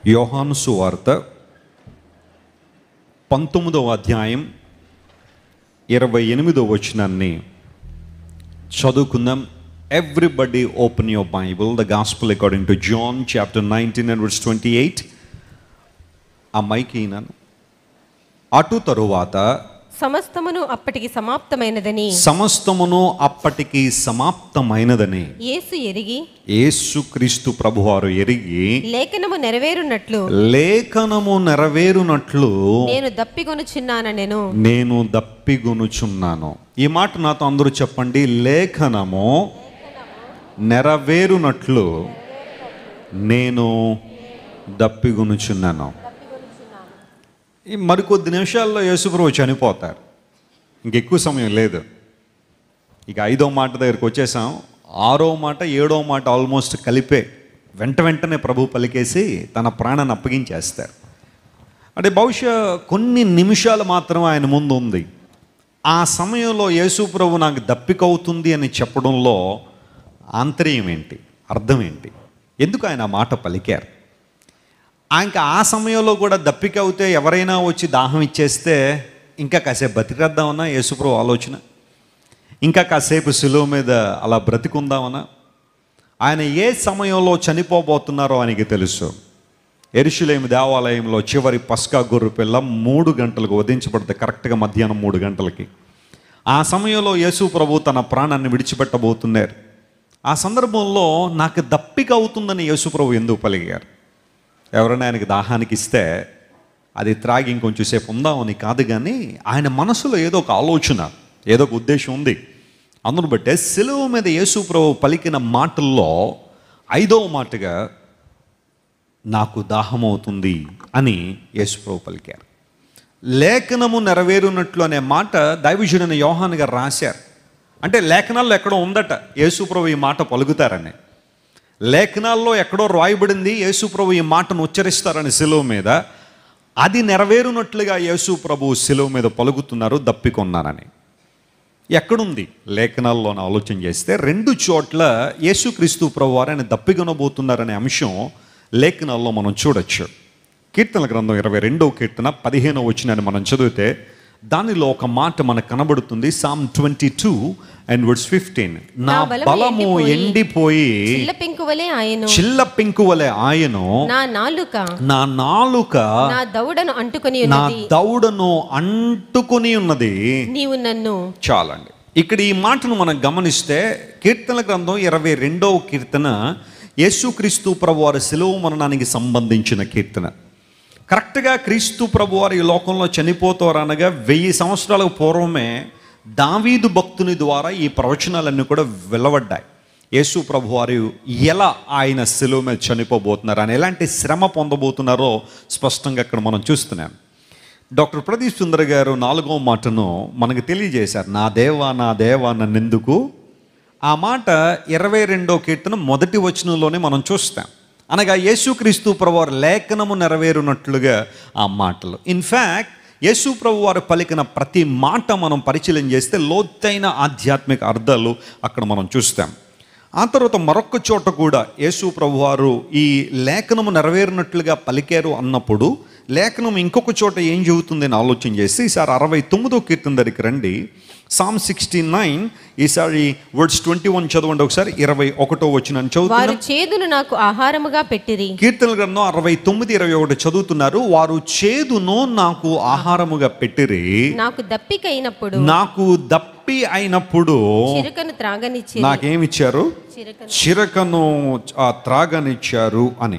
యోహాను సువార్త పంతొమ్మిదవ అధ్యాయం ఇరవై ఎనిమిదవ వచనాన్ని చదువుకుందాం everybody open your Bible the gospel according to John chapter nineteen and verse twenty eight ఆ మైక్ ఈనాను అటు తరువాత సమస్తమును అప్పటికి సమాప్తమైనదని సమస్తమును అప్పటికి సమాప్తమైనదని యేసు ఎరిగి యేసుక్రీస్తు ప్రభువారు ఎరిగి లేఖనము నెరవేరునట్లు లేఖనము నెరవేరునట్లు నేను దప్పికొనుచున్నానెను నేను దప్పిగొనుచున్నాను ఈ మాట నాతో అందరూ చెప్పండి లేఖనము నెరవేరునట్లు నేను దప్పిగొనుచున్నాను ఈ మరికొద్ది నిమిషాల్లో యేసుప్రభు చనిపోతారు ఇంకెక్కువ సమయం లేదు ఇక ఐదో మాట దగ్గరికి వచ్చేసాం ఆరో మాట ఏడో మాట ఆల్మోస్ట్ కలిపే వెంట వెంటనే ప్రభు పలికేసి తన ప్రాణాన్ని అప్పగించేస్తారు అంటే బహుశా కొన్ని నిమిషాలు మాత్రం ఆయన ముందు ఉంది ఆ సమయంలో యేసు ప్రభు నాకు దప్పికవుతుంది అని చెప్పడంలో ఆంతర్యం ఏంటి అర్థం ఏంటి ఎందుకు ఆయన ఆ మాట పలికారు ఇంకా ఆ సమయంలో కూడా దప్పిక అవుతే ఎవరైనా వచ్చి దాహం ఇచ్చేస్తే ఇంకా కాసేపు బతికేద్దామన్నా యేసుప్రభు ఆలోచన ఇంకా కాసేపు సులువు మీద అలా బ్రతికుందామన్నా ఆయన ఏ సమయంలో చనిపోబోతున్నారో ఆయనకి తెలుసు ఎరుషులేమి దేవాలయంలో చివరి పస్కా గొర్రె పిల్ల మూడు గంటలకు వధించబడితే కరెక్ట్గా మధ్యాహ్నం మూడు గంటలకి ఆ సమయంలో యేసు ప్రభు తన ప్రాణాన్ని విడిచిపెట్టబోతున్నారు ఆ సందర్భంలో నాకు దప్పిక అవుతుందని యేసు ప్రభు ఎందుకు పలిగారు ఎవరైనా ఆయనకి దాహానికి ఇస్తే అది త్రాగి ఇంకొంచెం సేపు ఉందామని కాదు కానీ ఆయన మనసులో ఏదో ఒక ఆలోచన ఏదో ఒక ఉద్దేశం ఉంది అందును బట్టే సెలవు మీద యేసు ప్రభు పలికిన మాటల్లో ఐదవ మాటగా నాకు దాహమవుతుంది అని యేసుప్రభు పలికారు లేఖనము నెరవేరునట్లు అనే మాట దైవజుడైన యోహాన్ గారు రాశారు అంటే లేఖనాల్లో ఎక్కడో ఉందట యేసుప్రభు ఈ మాట పలుకుతారని లేఖనాల్లో ఎక్కడో రాయబడింది యేసుప్రభు ఈ మాటను ఉచ్చరిస్తారని సెలవు మీద అది నెరవేరునట్లుగా యేసు ప్రభు సెలవు మీద పలుకుతున్నారు దప్పికొన్నారని ఎక్కడుంది లేఖనాల్లో ఆలోచన చేస్తే రెండు చోట్ల యేసుక్రీస్తు ప్రభు వారు ఆయన దప్పికొనబోతున్నారనే అంశం లేఖనాల్లో మనం చూడొచ్చు కీర్తన గ్రంథం ఇరవై రెండవ కీర్తన పదిహేనవ వచ్చినని మనం చదివితే దానిలో ఒక మాట మనకు కనబడుతుంది psalm twenty two and words fifteen నా నా బలము బలము ఎండిపోయి, ఎండిపోయి చిల్ల పెంకువలే ఆయను చిల్ల పెంకువలే ఆయను నా నాలుక నా నాలుక నా దౌడను అంటుకొని నా ఉన్నది దౌడను అంటుకొని ఉన్నది నీవు నన్ను చాలండి ఇక్కడ ఈ మాటను మనం గమనిస్తే కీర్తన గ్రంథం ఇరవై రెండవ కీర్తన యేసుక్రీస్తు ప్రభు వారి సెలవు మరణానికి సంబంధించిన కీర్తన కరెక్ట్గా క్రీస్తు ప్రభు వారు ఈ లోకంలో చనిపోతారు అనగా వెయ్యి సంవత్సరాల పూర్వమే దావీదు భక్తుని ద్వారా ఈ ప్రవచనాలన్నీ కూడా వెలువడ్డాయి యేసు ప్రభు వారు ఎలా ఆయన సెలవు మీద చనిపోబోతున్నారు ఆయన ఎలాంటి శ్రమ పొందబోతున్నారో స్పష్టంగా ఇక్కడ మనం చూస్తున్నాం డాక్టర్ ప్రదీప్ సుందర్ గారు నాలుగో మాటను మనకు తెలియజేశారు నా దేవా నా దేవా నన్నెందుకు ఆ మాట ఇరవై రెండో కీర్తన మొదటి వచనంలోనే మనం చూస్తాం అనగా యేసుక్రీస్తు ప్రభువారు లేఖనము నెరవేరునట్లుగా ఆ మాటలు ఇన్ఫ్యాక్ట్ యేసు ప్రభు వారు పలికిన ప్రతి మాట మనం పరిశీలన చేస్తే లోతైన ఆధ్యాత్మిక అర్థాలు అక్కడ మనం చూస్తాం ఆ తర్వాత మరొక చోట కూడా యేసు ప్రభువారు ఈ లేఖనము నెరవేరినట్లుగా పలికారు అన్నప్పుడు లేఖనం ఇంకొక చోట ఏం చెబుతుంది అని ఆలోచన చేసి ఈసారి అరవై తొమ్మిదో కీర్తన దగ్గరికి రండి సామ్ సిక్స్టీ నైన్ ఈసారి వర్డ్స్ ట్వంటీ వన్ చదవండి ఒకసారి ఇరవై ఒకటో వచ్చిన వారు చదువుతున్నాం చేదును నాకు ఆహారముగా పెట్టిరి కీర్తన గ్రంథం అరవై తొమ్మిది ఇరవై ఒకటి చదువుతున్నారు వారు చేదును నాకు ఆహారముగా పెట్టిరి నాకు దప్పిక అయినప్పుడు నాకు దప్పి అయినప్పుడు చిరుకను త్రాగనిచ్చి నాకేమిచ్చారు చిరకను చిరకను ఆ త్రాగనిచ్చారు అని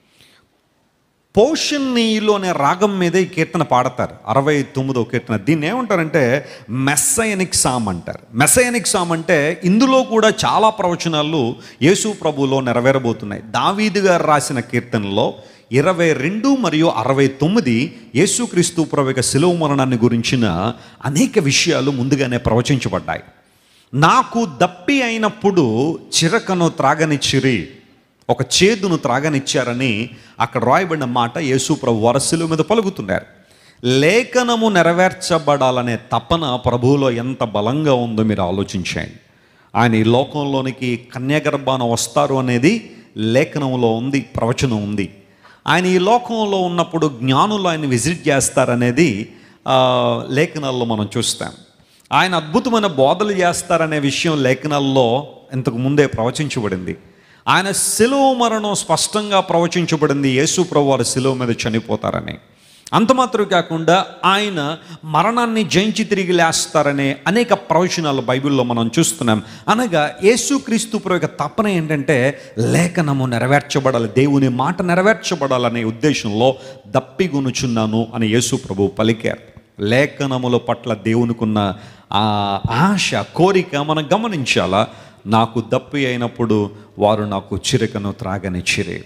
పోషన్ నీలో అనే రాగం మీదే ఈ కీర్తన పాడతారు అరవై తొమ్మిదో కీర్తన దీన్ని ఏమంటారంటే మెస్సయనిక్ సామ్ అంటారు మెస్సయనిక్ సామ్ అంటే ఇందులో కూడా చాలా ప్రవచనాలు యేసు ప్రభులో నెరవేరబోతున్నాయి దావీదు గారు రాసిన కీర్తనలో ఇరవై రెండు మరియు అరవై తొమ్మిది యేసుక్రీస్తు ప్రభు యొక్క శిలువ మరణాన్ని గురించిన అనేక విషయాలు ముందుగానే ప్రవచించబడ్డాయి నాకు దప్పి అయినప్పుడు చిరకను త్రాగనిచ్చిరి ఒక చేదును త్రాగనిచ్చారని అక్కడ రాయబడిన మాట యేసు ప్రభు వరసలు మీద పలుకుతున్నారు లేఖనము నెరవేర్చబడాలనే తపన ప్రభువులో ఎంత బలంగా ఉందో మీరు ఆలోచించండి ఆయన ఈ లోకంలోనికి కన్యాగర్భాన వస్తారు అనేది లేఖనంలో ఉంది ప్రవచనం ఉంది ఆయన ఈ లోకంలో ఉన్నప్పుడు జ్ఞానులు ఆయన విజిట్ చేస్తారనేది ఆ, లేఖనాల్లో మనం చూస్తాం ఆయన అద్భుతమైన బోధలు చేస్తారనే విషయం లేఖనాల్లో ఇంతకు ముందే ప్రవచించబడింది ఆయన శిలువ మరణం స్పష్టంగా ప్రవచించబడింది యేసు ప్రభు వారు శిలువ మీద చనిపోతారని అంత మాత్రం కాకుండా ఆయన మరణాన్ని జయించి తిరిగి లేస్తారనే అనేక ప్రవచనాలు బైబిల్లో మనం చూస్తున్నాం అనగా యేసుక్రీస్తు ప్రభు యొక్క తపన ఏంటంటే లేఖనము నెరవేర్చబడాలి దేవుని మాట నెరవేర్చబడాలనే ఉద్దేశంలో దప్పిగొనుచున్నాను అని యేసు ప్రభు పలికారు లేఖనముల పట్ల దేవునికున్న ఆ ఆశ కోరిక మనం గమనించాలా నాకు దప్పి అయినప్పుడు వారు నాకు చిరకను త్రాగనిచ్చిరే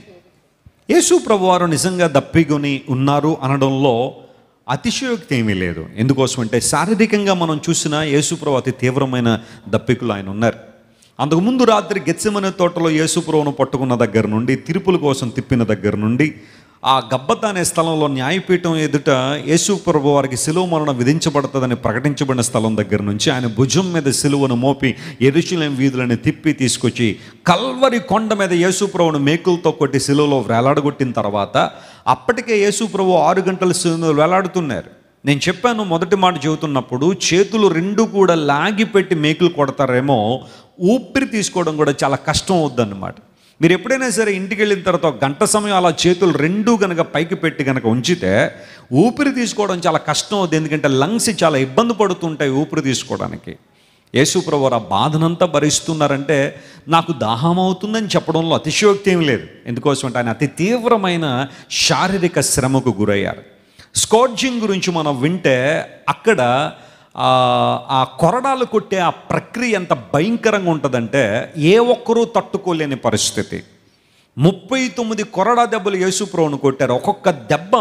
యేసు ప్రభు వారు నిజంగా దప్పికొని ఉన్నారు అనడంలో అతిశయోక్తి ఏమీ లేదు ఎందుకోసం అంటే శారీరకంగా మనం చూసిన యేసు ప్రభు అతి తీవ్రమైన దప్పికులు ఆయన ఉన్నారు అంతకుముందు రాత్రి గెత్సెమనే తోటలో యేసు ప్రభువును పట్టుకున్న దగ్గర నుండి తిరుపుల కోసం తిప్పిన దగ్గర నుండి ఆ గబ్బత అనే స్థలంలో న్యాయపీఠం ఎదుట యేసు ప్రభు వారికి సిలువ మరణం విధించబడుతుందని ప్రకటించబడిన స్థలం దగ్గర నుంచి ఆయన భుజం మీద సిలువను మోపి ఎరుశలేం వీధులను తిప్పి తీసుకొచ్చి కల్వరి కొండ మీద యేసు ప్రభువును మేకులతో కొట్టి సిలువలో వేలాడగొట్టిన తర్వాత అప్పటికే యేసు ప్రభు ఆరు గంటల సిలువను వేలాడుతున్నారు నేను చెప్పాను మొదటి మాట చెబుతున్నప్పుడు చేతులు రెండు కూడా లాగి పెట్టి మేకులు కొడతారేమో ఊపిరి తీసుకోవడం కూడా చాలా కష్టం అవుద్దన్నమాట మీరు ఎప్పుడైనా సరే ఇంటికి వెళ్ళిన తర్వాత ఒక గంట సమయం అలా చేతులు రెండు గనక పైకి పెట్టి గనక ఉంచితే ఊపిరి తీసుకోవడం చాలా కష్టం అవుతుంది ఎందుకంటే లంగ్స్ చాలా ఇబ్బంది పడుతుంటాయి ఊపిరి తీసుకోవడానికి యేసుప్రభు వారు ఆ బాధనంతా భరిస్తున్నారంటే నాకు దాహం అవుతుందని చెప్పడంలో అతిశయోక్తి ఏం లేదు ఎందుకోసం అంటే ఆయన అతి తీవ్రమైన శారీరక శ్రమకు గురయ్యారు స్కోర్జింగ్ గురించి మనం వింటే అక్కడ ఆ, ఆ కొరడాలు కొట్టే ఆ ప్రక్రియ ఎంత భయంకరంగా ఉంటుందంటే ఏ ఒక్కరూ తట్టుకోలేని పరిస్థితి ముప్పై తొమ్మిది కొరడా దెబ్బలు యేసుప్రభుని కొట్టారు ఒక్కొక్క దెబ్బ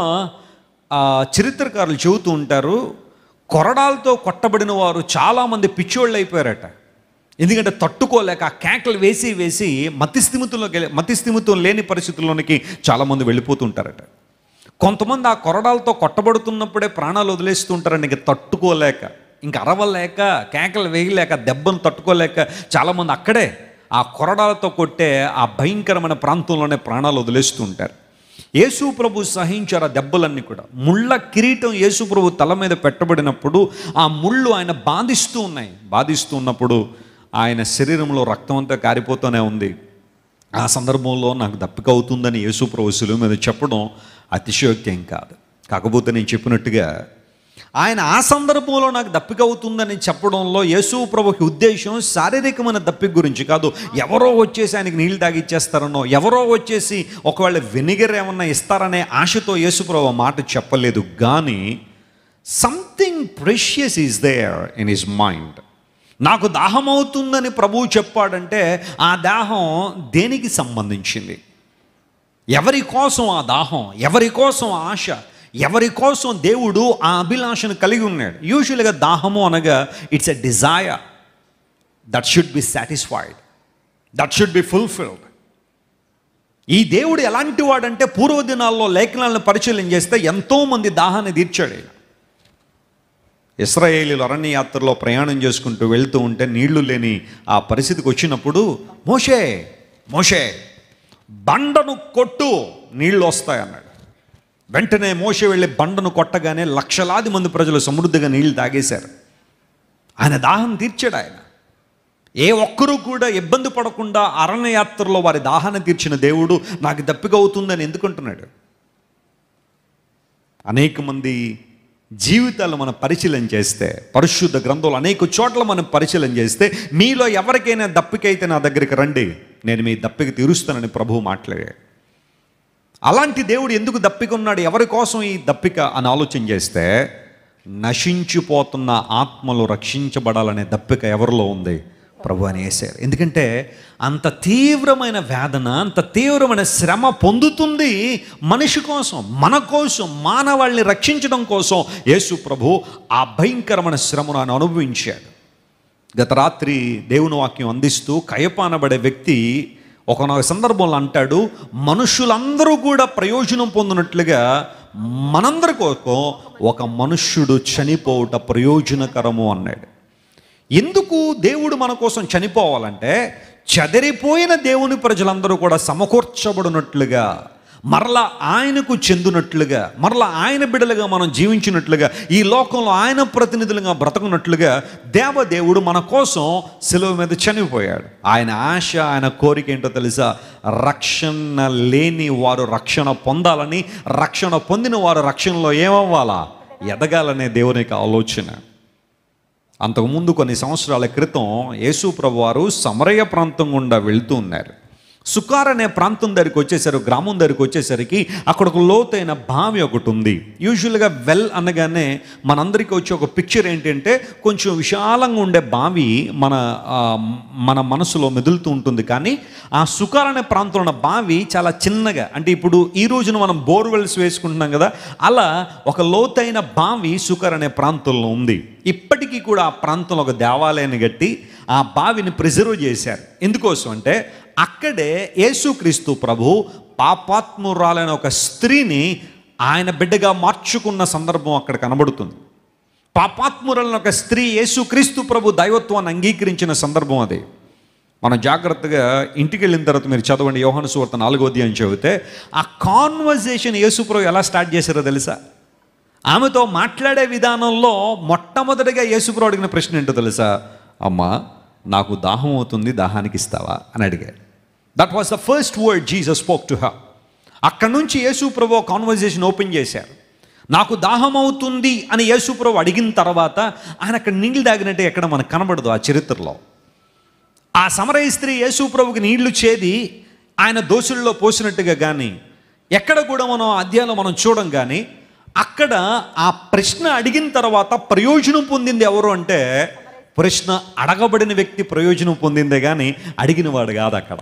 ఆ, చరిత్రకారులు చెబుతూ ఉంటారు కొరడాలతో కొట్టబడిన వారు చాలామంది పిచ్చోళ్ళు అయిపోయారట ఎందుకంటే తట్టుకోలేక ఆ కేకలు వేసి వేసి మతిస్థిమితంలోకి మతిస్థిమితం లేని పరిస్థితుల్లోనికి చాలామంది వెళ్ళిపోతుంటారట కొంతమంది ఆ కొరడాలతో కొట్టబడుతున్నప్పుడే ప్రాణాలు వదిలేస్తుంటారండి ఇంక తట్టుకోలేక ఇంక అరవలేక కేకలు వేయలేక దెబ్బను తట్టుకోలేక చాలామంది అక్కడే ఆ కొరడాలతో కొట్టే ఆ భయంకరమైన ప్రాంతంలోనే ప్రాణాలు వదిలేస్తూ ఉంటారు యేసు ప్రభు సహించారు ఆ దెబ్బలన్నీ కూడా ముళ్ళ కిరీటం యేసు ప్రభు తల మీద పెట్టబడినప్పుడు ఆ ముళ్ళు ఆయన బాధిస్తూ ఉన్నాయి బాధిస్తూ ఉన్నప్పుడు ఆయన శరీరంలో రక్తం అంతా కారిపోతూనే ఉంది ఆ సందర్భంలో నాకు దప్పిక అవుతుందని యేసు ప్రభు శిలువ మీద చెప్పడం అతిశయోక్తి ఏం కాదు కాకపోతే నేను చెప్పినట్టుగా ఆయన ఆ సందర్భంలో నాకు దప్పిక అవుతుందని చెప్పడంలో యేసు ప్రభుకి ఉద్దేశం శారీరకమైన దప్పిక గురించి కాదు ఎవరో వచ్చేసి ఆయనకి నీళ్ళు తాగిచ్చేస్తారనో ఎవరో వచ్చేసి ఒకవేళ వెనిగర్ ఏమన్నా ఇస్తారనే ఆశతో యేసు ప్రభు ఆ మాట చెప్పలేదు కానీ something precious is there in his mind నాకు దాహం అవుతుందని ప్రభువు చెప్పాడంటే ఆ దాహం దేనికి సంబంధించింది ఎవరి కోసం ఆ దాహం ఎవరి కోసం ఆ ఆశ ఎవరి కోసం దేవుడు ఆ అభిలాషను కలిగి ఉన్నాడు యూజువల్గా దాహము అనగా it's a desire that should be satisfied that should be fulfilled ఈ దేవుడు ఎలాంటి వాడంటే పూర్వదినాల్లో లేఖనాలను పరిశీలన చేస్తే ఎంతోమంది దాహాన్ని తీర్చాడు ఆయన ఇస్రాయేలీలు అరణ్య యాత్రలో ప్రయాణం చేసుకుంటూ వెళ్తూ ఉంటే నీళ్లు లేని ఆ పరిస్థితికి వచ్చినప్పుడు మోషే మోషే బండను కొట్టు నీళ్లు వస్తాయి అన్నాడు వెంటనే మోషే వెళ్ళి బండను కొట్టగానే లక్షలాది మంది ప్రజలు సమృద్ధిగా నీళ్లు తాగేశారు ఆయన దాహం తీర్చాడు ఆయన ఏ ఒక్కరూ కూడా ఇబ్బంది పడకుండా అరణ్య యాత్రలో వారి దాహాన్ని తీర్చిన దేవుడు నాకు దప్పిక అవుతుందని ఎందుకుంటున్నాడు అనేక మంది జీవితాలు మనం పరిశీలన చేస్తే పరిశుద్ధ గ్రంథాలు అనేక చోట్ల మనం పరిశీలన చేస్తే మీలో ఎవరికైనా దప్పికైతే నా దగ్గరికి రండి నేను మీ దప్పిక తీరుస్తానని ప్రభువు మాట్లాడాడు అలాంటి దేవుడు ఎందుకు దప్పిక ఉన్నాడు ఎవరి కోసం ఈ దప్పిక అని ఆలోచన చేస్తే నశించిపోతున్న ఆత్మలు రక్షించబడాలనే దప్పిక ఎవరిలో ఉంది ప్రభు అని వేశారు ఎందుకంటే అంత తీవ్రమైన వేదన అంత తీవ్రమైన శ్రమ పొందుతుంది మనిషి కోసం మన కోసం మానవాళ్ళని రక్షించడం కోసం యేసు ప్రభు ఆ భయంకరమైన శ్రమను ఆయన అనుభవించాడు గత రాత్రి దేవుని వాక్యం అందిస్తూ కయపానబడే వ్యక్తి ఒకనొక సందర్భంలో అంటాడు మనుషులందరూ కూడా ప్రయోజనం పొందినట్లుగా మనందరి కోసం ఒక మనుష్యుడు చనిపోవుట ప్రయోజనకరము అన్నాడు ఎందుకు దేవుడు మన కోసం చనిపోవాలంటే చెదరిపోయిన దేవుని ప్రజలందరూ కూడా సమకూర్చబడినట్లుగా మరలా ఆయనకు చెందినట్లుగా మరలా ఆయన బిడలుగా మనం జీవించినట్లుగా ఈ లోకంలో ఆయన ప్రతినిధులుగా బ్రతకున్నట్లుగా దేవదేవుడు మన కోసం సెలవు మీద చనిపోయాడు ఆయన ఆశ ఆయన కోరిక ఏంటో తెలుసా రక్షణ లేని వారు రక్షణ పొందాలని రక్షణ పొందిన వారు రక్షణలో ఏమవ్వాలా ఎదగాలనే దేవునికి ఆలోచన అంతకుముందు కొన్ని సంవత్సరాల క్రితం యేసు ప్రభు వారు సమరయ ప్రాంతం గుండా వెళ్తూ ఉన్నారు సుకార్ అనే ప్రాంతం దగ్గరికి వచ్చేసరికి గ్రామం దగ్గరికి వచ్చేసరికి అక్కడ ఒక లోతైన బావి ఒకటి ఉంది యూజువల్గా వెల్ అనగానే మనందరికీ వచ్చే ఒక పిక్చర్ ఏంటంటే కొంచెం విశాలంగా ఉండే బావి మన ఆ, మన మనసులో మెదులుతూ ఉంటుంది కానీ ఆ సుకార్ అనే ప్రాంతంలో ఉన్న బావి చాలా చిన్నగా అంటే ఇప్పుడు ఈ రోజున మనం బోర్వెల్స్ వేసుకుంటున్నాం కదా అలా ఒక లోతైన బావి సుకార్ అనే ప్రాంతంలో ఉంది ఇప్పటికీ కూడా ఆ ప్రాంతంలో ఒక దేవాలయాన్ని కట్టి ఆ బావిని ప్రిజర్వ్ చేశారు ఎందుకోసం అంటే అక్కడే యేసుక్రీస్తు ప్రభు పాపాత్మురాలైన ఒక స్త్రీని ఆయన బిడ్డగా మార్చుకున్న సందర్భం అక్కడ కనబడుతుంది పాపాత్మురాలైన ఒక స్త్రీ యేసుక్రీస్తు ప్రభు దైవత్వాన్ని అంగీకరించిన సందర్భం అది మనం జాగ్రత్తగా ఇంటికి వెళ్ళిన తర్వాత మీరు చదవండి యోహాను సువార్త నాలుగో అధ్యాయం చదివితే ఆ కాన్వర్జేషన్ యేసుప్రభు ఎలా స్టార్ట్ చేశారో తెలుసా ఆమెతో మాట్లాడే విధానంలో మొట్టమొదటిగా యేసుప్రభు అడిగిన ప్రశ్న ఏంటో తెలుసా అమ్మా నాకు దాహం అవుతుంది దాహానికి ఇస్తావా అని అడిగాడు that was the first word Jesus spoke to her అక్కడ నుంచి యేసుప్రభు కాన్వర్జేషన్ ఓపెన్ చేశారు నాకు దాహం అవుతుంది అని యేసుప్రభు అడిగిన తర్వాత ఆయన అక్కడ నీళ్ళు తాగినట్టు ఎక్కడ మనకు కనబడదు ఆ చరిత్రలో ఆ సమరయ స్త్రీ యేసు ప్రభుకి నీళ్లు చేది ఆయన దోషుల్లో పోసినట్టుగా కానీ ఎక్కడ కూడా మనం ఆ అధ్యాయంలో మనం చూడం కానీ అక్కడ ఆ ప్రశ్న అడిగిన తర్వాత ప్రయోజనం పొందింది ఎవరు అంటే ప్రశ్న అడగబడిన వ్యక్తి ప్రయోజనం పొందిందే కానీ అడిగిన వాడు కాదు అక్కడ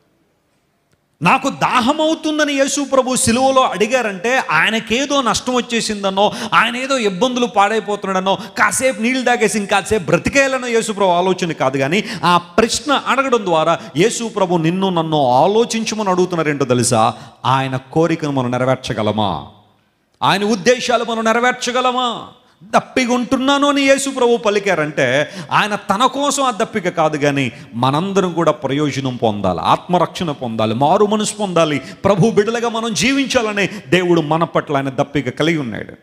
నాకు దాహం అవుతుందని యేసు ప్రభు సిలువలో అడిగారంటే ఆయనకేదో నష్టం వచ్చేసిందనో ఆయన ఏదో ఇబ్బందులు పాడైపోతున్నాడనో కాసేపు నీళ్ళు తాగేసి ఇంకాసేపు బ్రతికేయాలనో యేసు ప్రభు ఆలోచన కాదు కానీ ఆ ప్రశ్న అడగడం ద్వారా యేసు ప్రభు నిన్ను నన్ను ఆలోచించమని అడుగుతున్నారేంటో తెలుసా ఆయన కోరికను మనం నెరవేర్చగలమా ఆయన ఉద్దేశాలు మనం నెరవేర్చగలమా దప్పిగా ఉంటున్నాను అని యేసు ప్రభు పలికారంటే ఆయన తన కోసం ఆ దప్పిక కాదు కానీ మనందరం కూడా ప్రయోజనం పొందాలి ఆత్మరక్షణ పొందాలి మారు మనసు పొందాలి ప్రభు బిడ్డలుగా మనం జీవించాలనే దేవుడు మన పట్ల ఆయన దప్పిక కలిగి ఉన్నాడు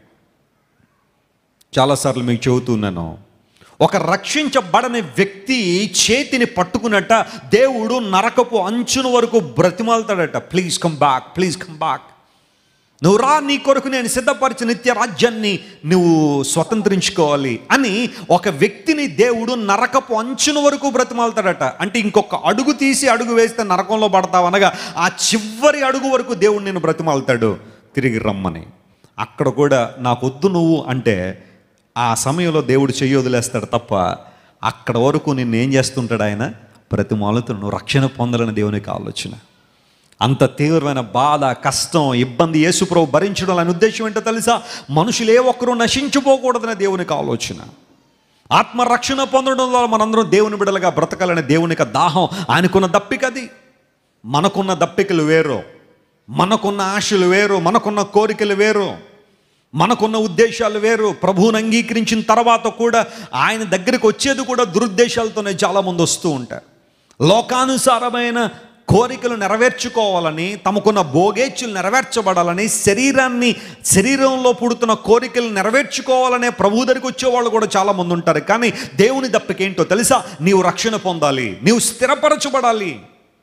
చాలాసార్లు మీకు చెబుతున్నాను ఒక రక్షించబడని వ్యక్తి చేతిని పట్టుకున్నట్ట దేవుడు నరకపు అంచున వరకు బ్రతిమాలుతాడట please come back please come back నువ్వు రా నీ కొరకు నేను సిద్ధపరిచిన నిత్య రాజ్యాన్ని నువ్వు స్వతంత్రించుకోవాలి అని ఒక వ్యక్తిని దేవుడు నరకపు అంచున వరకు బ్రతిమాలుతాడట అంటే ఇంకొక అడుగు తీసి అడుగు వేస్తే నరకంలో పడతావు అనగా ఆ చివరి అడుగు వరకు దేవుడు నేను బ్రతిమాలుతాడు తిరిగి రమ్మని అక్కడ కూడా నాకు వద్దు నువ్వు అంటే ఆ సమయంలో దేవుడు చెయ్యి వదిలేస్తాడు తప్ప అక్కడ వరకు నిన్ను ఏం చేస్తుంటాడు ఆయన బ్రతిమాలుతాడు నువ్వు రక్షణ పొందాలని దేవునికి ఆలోచన అంత తీవ్రమైన బాధ కష్టం ఇబ్బంది యేసుప్రభు భరించడం అనే ఉద్దేశం ఏంటో తెలుసా మనుషులు ఏ ఒక్కరూ నశించిపోకూడదనే దేవునికి ఆలోచన ఆత్మరక్షణ పొందడం ద్వారా మనందరం దేవుని బిడలుగా బ్రతకాలనే దేవునికి దాహం ఆయనకున్న దప్పిక అది మనకున్న దప్పికలు వేరు మనకున్న ఆశలు వేరు మనకున్న కోరికలు వేరు మనకున్న ఉద్దేశాలు వేరు ప్రభువుని అంగీకరించిన తర్వాత కూడా ఆయన దగ్గరికి వచ్చేది కూడా దురుద్దేశాలతోనే చాలామంది వస్తూ ఉంటారు లోకానుసారమైన కోరికలు నెరవేర్చుకోవాలని తమకున్న భోగేచ్చులు నెరవేర్చబడాలని శరీరాన్ని శరీరంలో పుడుతున్న కోరికలు నెరవేర్చుకోవాలనే ప్రభు దగ్గరికి వచ్చేవాళ్ళు కూడా చాలామంది ఉంటారు కానీ దేవుని దప్పికేంటో తెలుసా నీవు రక్షణ పొందాలి నీవు స్థిరపరచబడాలి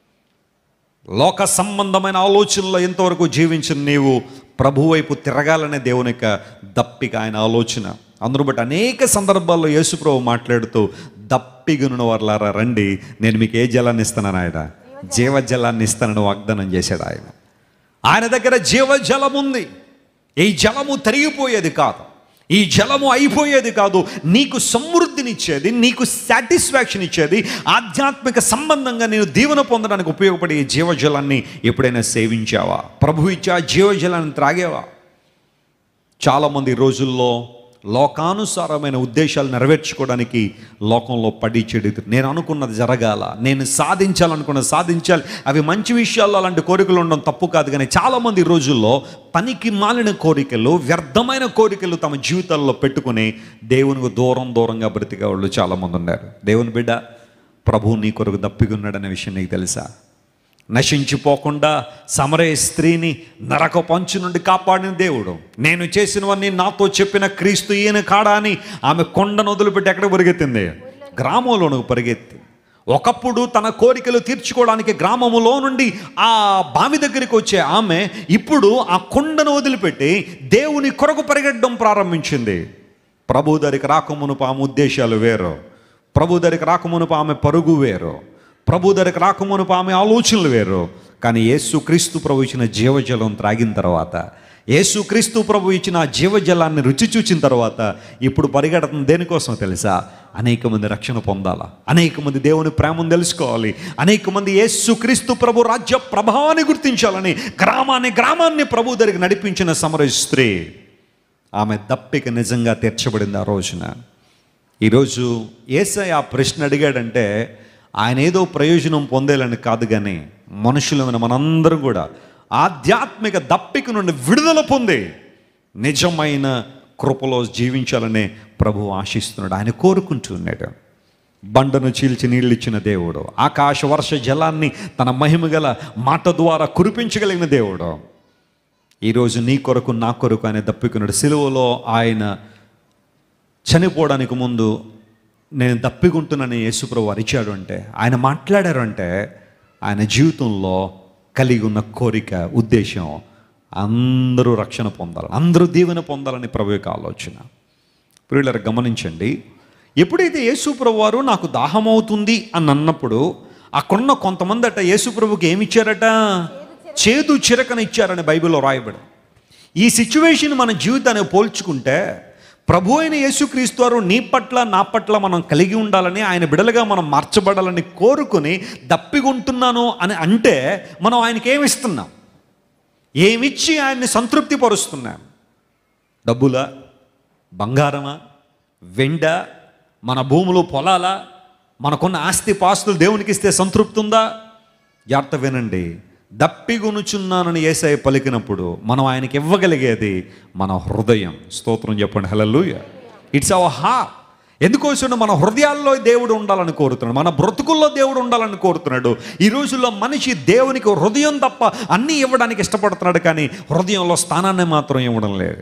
లోక సంబంధమైన ఆలోచనలో ఎంతవరకు జీవించిన నీవు ప్రభు వైపు తిరగాలనే దేవుని యొక్క దప్పిక ఆయన ఆలోచన అందును బట్టి అనేక సందర్భాల్లో యేసుప్రభు మాట్లాడుతూ దప్పిగున వర్లారా రండి నేను మీకు ఏ జలాన్ని ఇస్తానని ఆయన జీవజలాన్ని ఇస్తానని వాగ్దానం చేశాడు ఆయన ఆయన దగ్గర జీవజలం ఉంది ఈ జలము తరిగిపోయేది కాదు ఈ జలము అయిపోయేది కాదు నీకు సమృద్ధినిచ్చేది నీకు సాటిస్ఫాక్షన్ ఇచ్చేది ఆధ్యాత్మిక సంబంధంగా నేను దీవెన పొందడానికి ఉపయోగపడే ఈ జీవజలాన్ని ఎప్పుడైనా సేవించావా ప్రభు ఇచ్చా జీవజలాన్ని త్రాగేవా చాలామంది ఈ రోజుల్లో లోకానుసారమైన ఉద్దేశాలు నెరవేర్చుకోవడానికి లోకంలో పడి చెడు నేను అనుకున్నది జరగాల నేను సాధించాలనుకున్నది సాధించాలి అవి మంచి విషయాల్లో అలాంటి కోరికలు ఉండడం తప్పు కాదు కానీ చాలామంది ఈ రోజుల్లో పనికి మాలిన కోరికలు వ్యర్థమైన కోరికలు తమ జీవితాల్లో పెట్టుకుని దేవునికి దూరం దూరంగా బ్రతికే వాళ్ళు చాలామంది ఉన్నారు దేవుని బిడ్డ ప్రభు నీ కొరకు దప్పిగున్నాడనే విషయం నీకు తెలుసా నశించిపోకుండా సమరయ స్త్రీని నరక పంచు నుండి కాపాడిన దేవుడు నేను చేసినవన్నీ నాతో చెప్పిన క్రీస్తు ఈయన కాడా అని ఆమె కొండను వదిలిపెట్టి ఎక్కడ పరిగెత్తింది గ్రామంలోనికి పరిగెత్తి ఒకప్పుడు తన కోరికలు తీర్చుకోవడానికి గ్రామములో నుండి ఆ బావి దగ్గరికి వచ్చే ఆమె ఇప్పుడు ఆ కొండను వదిలిపెట్టి దేవుని కొరకు పరిగెట్టడం ప్రారంభించింది ప్రభు దరికి రాకమునుపు ఆమె ఉద్దేశాలు వేరు ప్రభు దరికి రాకమునుపు ఆమె పరుగు వేరు ప్రభు దరికి రాకమునుపు ఆమె ఆలోచనలు వేరు కానీ యేసు క్రీస్తు ప్రభు ఇచ్చిన జీవజలం త్రాగిన తర్వాత యేసు క్రీస్తు ప్రభు ఇచ్చిన ఆ జీవజలాన్ని రుచి చూచిన తర్వాత ఇప్పుడు పరిగెడుతుంది దేనికోసం తెలుసా అనేక మంది రక్షణ పొందాలా అనేక మంది దేవుని ప్రేమను తెలుసుకోవాలి అనేక మంది యేసు క్రీస్తు ప్రభు రాజ్య ప్రభావాన్ని గుర్తించాలని గ్రామాన్ని గ్రామాన్ని ప్రభు దగ్గరికి నడిపించిన సమర స్త్రీ ఆమె దప్పిక నిజంగా తీర్చబడింది ఆ రోజున ఈరోజు ఏసై ఆ ప్రశ్న అడిగాడంటే ఆయన ఏదో ప్రయోజనం పొందేలని కాదు కానీ మనుషులమైన మనందరం కూడా ఆధ్యాత్మిక దప్పిక నుండి విడుదల పొంది నిజమైన కృపలో జీవించాలనే ప్రభు ఆశిస్తున్నాడు ఆయన కోరుకుంటున్నాడు బండను చీల్చి నీళ్ళు ఇచ్చిన దేవుడు ఆకాశ వర్ష జలాన్ని తన మహిమగల మాట ద్వారా కురిపించగలిగిన దేవుడు ఈరోజు నీ కొరకు నా కొరకు ఆయన దప్పికున్నాడు సిలువలో ఆయన చనిపోవడానికి ముందు నేను దప్పికుంటున్నాను యేసుప్రభు అరిచాడు అంటే ఆయన మాట్లాడారు అంటే ఆయన జీవితంలో కలిగి ఉన్న కోరిక ఉద్దేశం అందరూ రక్షణ పొందాలి అందరూ దీవెన పొందాలని ప్రభు యొక్క ఆలోచన ప్రియులరు గమనించండి ఎప్పుడైతే యేసుప్రభు వారు నాకు దాహం అవుతుంది అని అన్నప్పుడు అక్కడున్న కొంతమంది అట యేసుప్రభుకి ఏమి ఇచ్చారట చేదు చిరకన ఇచ్చారని బైబిల్లో రాయబడి ఈ సిచ్యువేషన్ మన జీవితాన్ని పోల్చుకుంటే ప్రభు అయిన యేసుక్రీస్తు వారు నీ పట్ల నా పట్ల మనం కలిగి ఉండాలని ఆయన బిడలుగా మనం మార్చబడాలని కోరుకుని దప్పిగుంటున్నాను అని అంటే మనం ఆయనకి ఏమి ఇస్తున్నాం ఏమిచ్చి ఆయన్ని సంతృప్తి పరుస్తున్నాం డబ్బులా బంగారమా వెండ మన భూములు పొలాలా మనకున్న ఆస్తి పాస్తులు దేవునికి ఇస్తే సంతృప్తి ఉందా జాగ్రత్త వినండి దప్పిగొనుచున్నానని ఏసై పలికినప్పుడు మనం ఆయనకి ఇవ్వగలిగేది మన హృదయం స్తోత్రం చెప్పండి హలలుయ ఇట్స్ అవర్ హార్ట్ ఎందుకోసం మన హృదయాల్లో దేవుడు ఉండాలని కోరుతున్నాడు మన బ్రతుకుల్లో దేవుడు ఉండాలని కోరుతున్నాడు ఈ రోజుల్లో మనిషి దేవునికి హృదయం తప్ప అన్నీ ఇవ్వడానికి ఇష్టపడుతున్నాడు కానీ హృదయంలో స్థానాన్ని మాత్రం ఇవ్వడం లేదు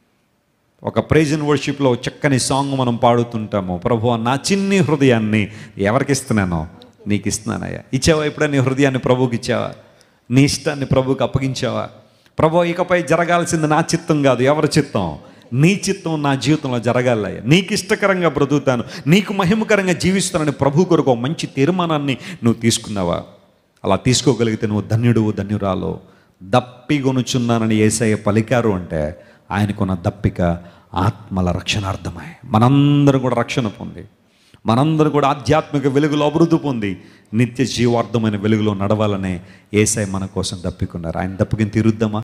ఒక ప్రైజ్ అండ్ వర్షిప్లో చక్కని సాంగ్ మనం పాడుతుంటాము ప్రభు నా చిన్ని హృదయాన్ని ఎవరికి ఇస్తున్నానో నీకు ఇస్తున్నానయ్యా ఇచ్చావా ఎప్పుడైనా నీ హృదయాన్ని ప్రభువుకి ఇచ్చావా నీ ఇష్టాన్ని ప్రభువుకి అప్పగించావా ప్రభు ఇకపై జరగాల్సింది నా చిత్తం కాదు ఎవరి చిత్తం నీ చిత్తం నా జీవితంలో జరగాలయ్యా నీకు ఇష్టకరంగా బ్రతుకుతాను నీకు మహిమకరంగా జీవిస్తానని ప్రభు కొరకు ఒక మంచి తీర్మానాన్ని నువ్వు తీసుకున్నావా అలా తీసుకోగలిగితే నువ్వు ధన్యుడు ధన్యురాలు దప్పిగొనుచున్నానని ఏసయ్య పలికారు అంటే ఆయనకున్న దప్పిక ఆత్మల రక్షణార్థమై మనందరం కూడా రక్షణ పొంది మనందరం కూడా ఆధ్యాత్మిక వెలుగులో అభివృద్ధి పొంది నిత్య జీవార్థమైన వెలుగులో నడవాలనే ఏసై మన కోసం దప్పికున్నారు ఆయన దప్పికిని తీరుద్దామా